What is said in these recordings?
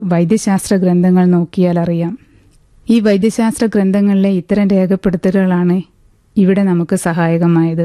വൈദ്യശാസ്ത്ര ഗ്രന്ഥങ്ങൾ നോക്കിയാൽ അറിയാം ഈ വൈദ്യശാസ്ത്ര ഗ്രന്ഥങ്ങളിലെ ഇത്തരം രേഖപ്പെടുത്തലുകളാണ് ഇവിടെ നമുക്ക് സഹായകമായത്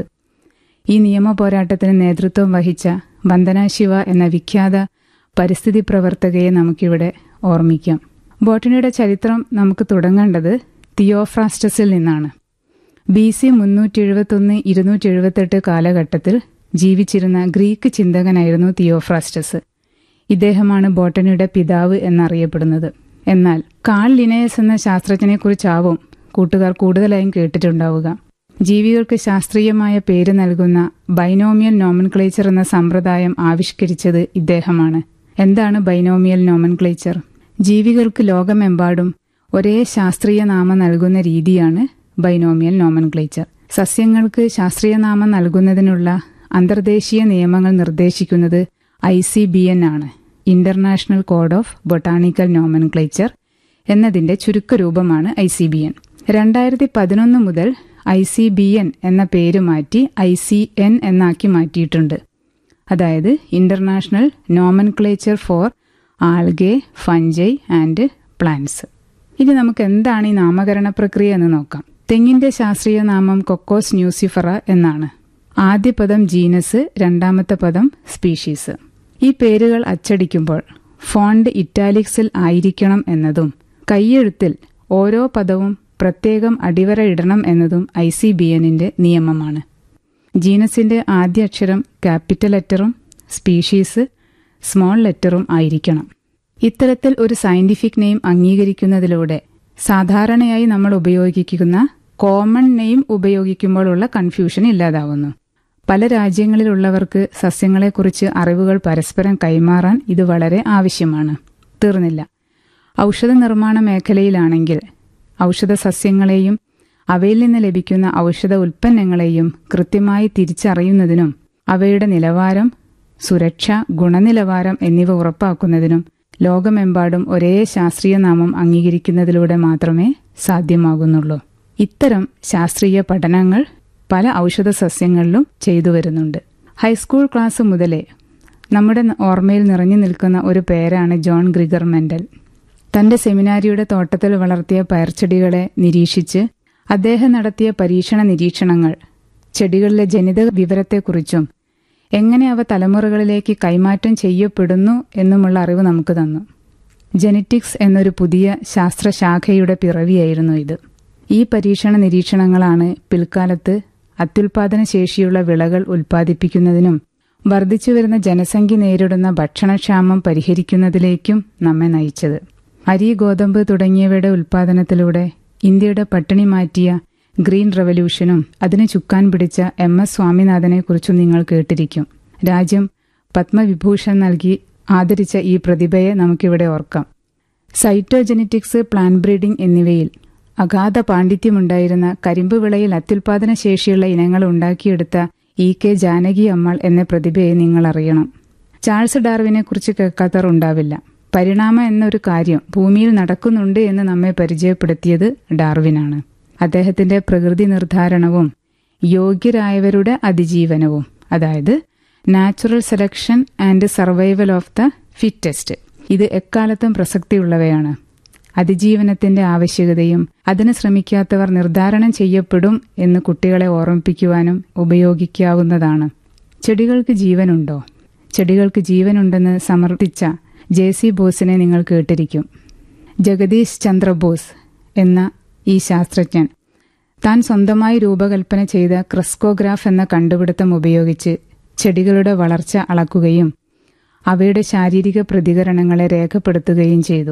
ഈ നിയമ പോരാട്ടത്തിന് നേതൃത്വം വഹിച്ച വന്ദന ശിവ എന്ന വിഖ്യാത പരിസ്ഥിതി പ്രവർത്തകയെ നമുക്കിവിടെ ഓർമ്മിക്കാം ബോട്ടണിയുടെ ചരിത്രം നമുക്ക് തുടങ്ങേണ്ടത് തിയോഫ്രാസ്റ്റസിൽ നിന്നാണ് ബി സി മുന്നൂറ്റി എഴുപത്തൊന്ന് ഇരുന്നൂറ്റി എഴുപത്തെട്ട് കാലഘട്ടത്തിൽ ജീവിച്ചിരുന്ന ഗ്രീക്ക് ചിന്തകനായിരുന്നു തിയോഫ്രാസ്റ്റസ് ഇദ്ദേഹമാണ് ബോട്ടണിയുടെ പിതാവ് എന്നറിയപ്പെടുന്നത് എന്നാൽ കാൾ ലിനയസ് എന്ന ശാസ്ത്രജ്ഞനെക്കുറിച്ചാവും കൂട്ടുകാർ കൂടുതലായും കേട്ടിട്ടുണ്ടാവുക ജീവികൾക്ക് ശാസ്ത്രീയമായ പേര് നൽകുന്ന ബൈനോമിയൽ നോമൻക്ലേച്ചർ എന്ന സമ്പ്രദായം ആവിഷ്കരിച്ചത് ഇദ്ദേഹമാണ് എന്താണ് ബൈനോമിയൽ നോമൻക്ലേച്ചർ ജീവികൾക്ക് ലോകമെമ്പാടും ഒരേ ശാസ്ത്രീയ നാമം നൽകുന്ന രീതിയാണ് ബൈനോമിയൽ നോമൻക്ലേച്ചർ സസ്യങ്ങൾക്ക് ശാസ്ത്രീയ നാമം നൽകുന്നതിനുള്ള അന്തർദേശീയ നിയമങ്ങൾ നിർദ്ദേശിക്കുന്നത് ഐ സി ബി എൻ ആണ് international code of botanical nomenclature എന്നതിന്റെ ചുരുക്കരൂപമാണ് ഐ സി ബി എൻ രണ്ടായിരത്തി പതിനൊന്ന് മുതൽ ഐ സി ബി എൻ എന്ന പേര് മാറ്റി ഐ സി എൻ എന്നാക്കി മാറ്റിയിട്ടുണ്ട് അതായത് international nomenclature for algae fungi and plants ഇനി നമുക്ക് എന്താണ് ഈ നാമകരണ പ്രക്രിയ എന്ന് നോക്കാം തെങ്ങിന്റെ ശാസ്ത്രീയ നാമം കൊക്കോസ് ന്യൂസിഫറ എന്നാണ് ആദ്യ പദം ജീനസ് രണ്ടാമത്തെ പദം സ്പീഷീസ് ഈ പേരുകൾ അച്ചടിക്കുമ്പോൾ ഫോണ്ട് ഇറ്റാലിക്സിൽ ആയിരിക്കണം എന്നതും കൈയെഴുത്തിൽ ഓരോ പദവും പ്രത്യേകം അടിവര ഇടണം എന്നതും ഐ സി ബി എന്നിന്റെ നിയമമാണ് ജീനസിന്റെ ആദ്യ അക്ഷരം ക്യാപിറ്റൽ ലെറ്ററും സ്പീഷീസ് സ്മോൾ ലെറ്ററും ആയിരിക്കണം ഇത്തരത്തിൽ ഒരു സയന്റിഫിക് നെയിം അംഗീകരിക്കുന്നതിലൂടെ സാധാരണയായി നമ്മൾ ഉപയോഗിക്കുന്ന കോമൺ നെയിം ഉപയോഗിക്കുമ്പോഴുള്ള കൺഫ്യൂഷൻ ഇല്ലാതാവുന്നു പല രാജ്യങ്ങളിലുള്ളവർക്ക് സസ്യങ്ങളെക്കുറിച്ച് അറിവുകൾ പരസ്പരം കൈമാറാൻ ഇത് വളരെ ആവശ്യമാണ് തീർന്നില്ല ഔഷധ നിർമ്മാണ മേഖലയിലാണെങ്കിൽ ഔഷധ സസ്യങ്ങളെയും അവയിൽ നിന്ന് ലഭിക്കുന്ന ഔഷധ ഉൽപ്പന്നങ്ങളെയും കൃത്യമായി തിരിച്ചറിയുന്നതിനും അവയുടെ നിലവാരം സുരക്ഷ ഗുണനിലവാരം എന്നിവ ഉറപ്പാക്കുന്നതിനും ലോകമെമ്പാടും ഒരേ ശാസ്ത്രീയ നാമം അംഗീകരിക്കുന്നതിലൂടെ മാത്രമേ സാധ്യമാകുന്നുള്ളൂ ഇത്തരം ശാസ്ത്രീയ പഠനങ്ങൾ പല ഔഷധ സസ്യങ്ങളിലും ചെയ്തു വരുന്നുണ്ട് ഹൈസ്കൂൾ ക്ലാസ് മുതലേ നമ്മുടെ ഓർമ്മയിൽ നിറഞ്ഞു നിൽക്കുന്ന ഒരു പേരാണ് ജോൺ ഗ്രിഗർ മെൻഡൽ തന്റെ സെമിനാരിയുടെ തോട്ടത്തിൽ വളർത്തിയ പയർച്ചെടികളെ നിരീക്ഷിച്ച് അദ്ദേഹം നടത്തിയ പരീക്ഷണ നിരീക്ഷണങ്ങൾ ചെടികളിലെ ജനിത വിവരത്തെക്കുറിച്ചും എങ്ങനെ അവ തലമുറകളിലേക്ക് കൈമാറ്റം ചെയ്യപ്പെടുന്നു എന്നുമുള്ള അറിവ് നമുക്ക് തന്നു ജെനറ്റിക്സ് എന്നൊരു പുതിയ ശാസ്ത്രശാഖയുടെ പിറവിയായിരുന്നു ഇത് ഈ പരീക്ഷണ നിരീക്ഷണങ്ങളാണ് പിൽക്കാലത്ത് അത്യുൽപാദന ശേഷിയുള്ള വിളകൾ ഉൽപ്പാദിപ്പിക്കുന്നതിനും വർദ്ധിച്ചുവരുന്ന ജനസംഖ്യ നേരിടുന്ന ഭക്ഷണക്ഷാമം പരിഹരിക്കുന്നതിലേക്കും നമ്മെ നയിച്ചത് അരി ഗോതമ്പ് തുടങ്ങിയവയുടെ ഉൽപ്പാദനത്തിലൂടെ ഇന്ത്യയുടെ പട്ടിണി മാറ്റിയ ഗ്രീൻ റവല്യൂഷനും അതിന് ചുക്കാൻ പിടിച്ച എം എസ് സ്വാമിനാഥനെക്കുറിച്ചും നിങ്ങൾ കേട്ടിരിക്കും രാജ്യം പത്മവിഭൂഷൺ നൽകി ആദരിച്ച ഈ പ്രതിഭയെ നമുക്കിവിടെ ഓർക്കാം സൈറ്റോജെനറ്റിക്സ് പ്ലാൻ ബ്രീഡിംഗ് എന്നിവയിൽ അഗാധ പാണ്ഡിത്യമുണ്ടായിരുന്ന കരിമ്പ് വിളയിൽ അത്യുൽപാദന ശേഷിയുള്ള ഇനങ്ങൾ ഉണ്ടാക്കിയെടുത്ത ഇ കെ ജാനകി അമ്മൾ എന്ന പ്രതിഭയെ നിങ്ങൾ അറിയണം ചാൾസ് ഡാർവിനെ കുറിച്ച് കേൾക്കാത്തവർ ഉണ്ടാവില്ല പരിണാമം എന്നൊരു കാര്യം ഭൂമിയിൽ നടക്കുന്നുണ്ട് എന്ന് നമ്മെ പരിചയപ്പെടുത്തിയത് ഡാർവിനാണ് അദ്ദേഹത്തിന്റെ പ്രകൃതി നിർദ്ധാരണവും യോഗ്യരായവരുടെ അതിജീവനവും അതായത് natural selection and survival of the fittest ഇത് എക്കാലത്തും പ്രസക്തിയുള്ളവയാണ് അതിജീവനത്തിന്റെ ആവശ്യകതയും അതിന് ശ്രമിക്കാത്തവർ നിർദ്ധാരണം ചെയ്യപ്പെടും എന്ന് കുട്ടികളെ ഓർമ്മിപ്പിക്കുവാനും ഉപയോഗിക്കാവുന്നതാണ് ചെടികൾക്ക് ജീവനുണ്ടോ ചെടികൾക്ക് ജീവനുണ്ടെന്ന് സമർത്ഥിച്ച ജെ സി ബോസിനെ നിങ്ങൾ കേട്ടിരിക്കും ജഗദീഷ് ചന്ദ്ര ബോസ് എന്ന ഈ ശാസ്ത്രജ്ഞൻ താൻ സ്വന്തമായി രൂപകൽപ്പന ചെയ്ത ക്രിസ്കോഗ്രാഫ് എന്ന കണ്ടുപിടുത്തം ഉപയോഗിച്ച് ചെടികളുടെ വളർച്ച അളക്കുകയും അവയുടെ ശാരീരിക പ്രതികരണങ്ങളെ രേഖപ്പെടുത്തുകയും ചെയ്തു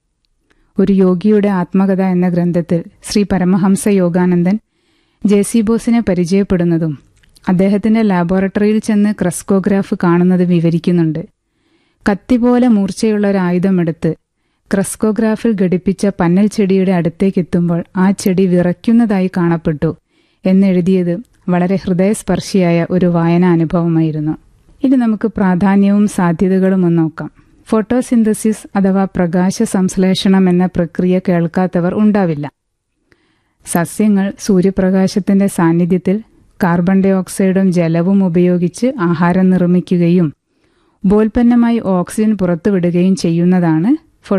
ഒരു യോഗിയുടെ ആത്മകഥ എന്ന ഗ്രന്ഥത്തിൽ ശ്രീ പരമഹംസ യോഗാനന്ദൻ ജെ സി ബോസിനെ പരിചയപ്പെടുന്നതും അദ്ദേഹത്തിന്റെ ലാബോറട്ടറിയിൽ ചെന്ന് ക്രസ്കോഗ്രാഫ് കാണുന്നത് വിവരിക്കുന്നുണ്ട് കത്തി പോലെ മൂർച്ചയുള്ള ഒരു ആയുധമെടുത്ത് ക്രസ്കോഗ്രാഫിൽ ഘടിപ്പിച്ച പന്നൽ ചെടിയുടെ അടുത്തേക്ക് എത്തുമ്പോൾ ആ ചെടി വിറയ്ക്കുന്നതായി കാണപ്പെട്ടു എന്നെഴുതിയത് വളരെ ഹൃദയസ്പർശിയായ ഒരു വായനാ അനുഭവമായിരുന്നു ഇനി നമുക്ക് പ്രാധാന്യവും സാധ്യതകളും ഒന്ന് നോക്കാം ഫോട്ടോസിന്തസിസ് അഥവാ പ്രകാശ സംശ്ലേഷണം എന്ന പ്രക്രിയ കേൾക്കാത്തവർ ഉണ്ടാവില്ല സസ്യങ്ങൾ സൂര്യപ്രകാശത്തിന്റെ സാന്നിധ്യത്തിൽ കാർബൺ ഡൈ ഓക്സൈഡും ജലവും ഉപയോഗിച്ച് ആഹാരം നിർമ്മിക്കുകയും ഉപോൽപ്പന്നമായി ഓക്സിജൻ പുറത്തുവിടുകയും ചെയ്യുന്നതാണ്